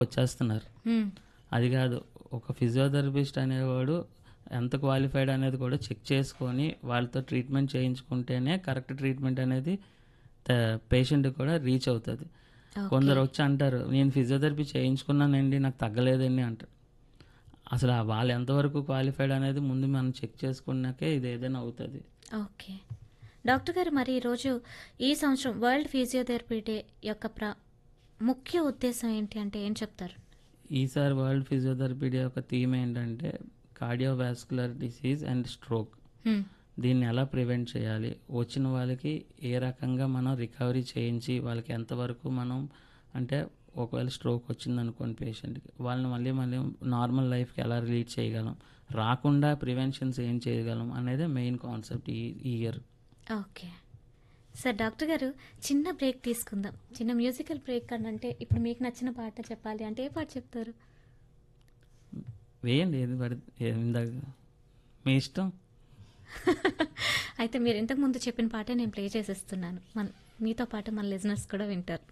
వచ్చేస్తున్నారు మ్మ్. అది కాదు ఒక ఫిజియోథెరపిస్ట్ అనేవాడు ఎంత క్వాలిఫైడ్ అనేది కూడా చెక్ చేసుకొని వాళ్ళతో ట్రీట్మెంట్ చేయించుకుంటేనే కరెక్ట్ ట్రీట్మెంట్ అనేది పేషెంట్ కూడా రీచ్ అవుతుంది కొందరు వచ్చి అంటారు నేను ఫిజియోథెరపీ చేయించుకున్నానండి నాకు తగ్గలేదండి అంటారు అసలు ఆ వాళ్ళు ఎంతవరకు క్వాలిఫైడ్ అనేది ముందు మనం చెక్ చేసుకున్నాకే ఇది ఏదైనా అవుతుంది ఓకే డాక్టర్ గారు మరి ఈరోజు ఈ సంవత్సరం వరల్డ్ ఫిజియోథెరపీ డే యొక్క ప్ర ముఖ్య ఉద్దేశం ఏంటి అంటే ఏం చెప్తారు ఈసారి వరల్డ్ ఫిజియోథెరపీ డే యొక్క థీమ్ ఏంటంటే cardiovascular disease and stroke hmm. దీన్ని ఎలా ప్రివెంట్ చేయాలి వచ్చిన వాళ్ళకి ఏ రకంగా మనం రికవరీ చేయించి వాళ్ళకి ఎంతవరకు మనం అంటే ఒకవేళ స్ట్రోక్ వచ్చింది అనుకోండి పేషెంట్కి వాళ్ళని మళ్ళీ మళ్ళీ నార్మల్ లైఫ్కి ఎలా రిలీట్ చేయగలం రాకుండా ప్రివెన్షన్స్ ఏం చేయగలం అనేది మెయిన్ కాన్సెప్ట్ ఈ ఈ ఇయర్ ఓకే సార్ డాక్టర్ గారు చిన్న బ్రేక్ తీసుకుందాం చిన్న మ్యూజికల్ బ్రేక్ అని అంటే ఇప్పుడు మీకు నచ్చిన పాట చెప్పాలి అంటే ఏ పాట చెప్తారు వేయండి ఏది పడితే ఏది ఇందాక మీ ఇష్టం అయితే మీరు ఇంతకు ముందు చెప్పిన పాటే నేను ప్లే చేసేస్తున్నాను మన మీతో పాటు మన లిజనర్స్ కూడా వింటారు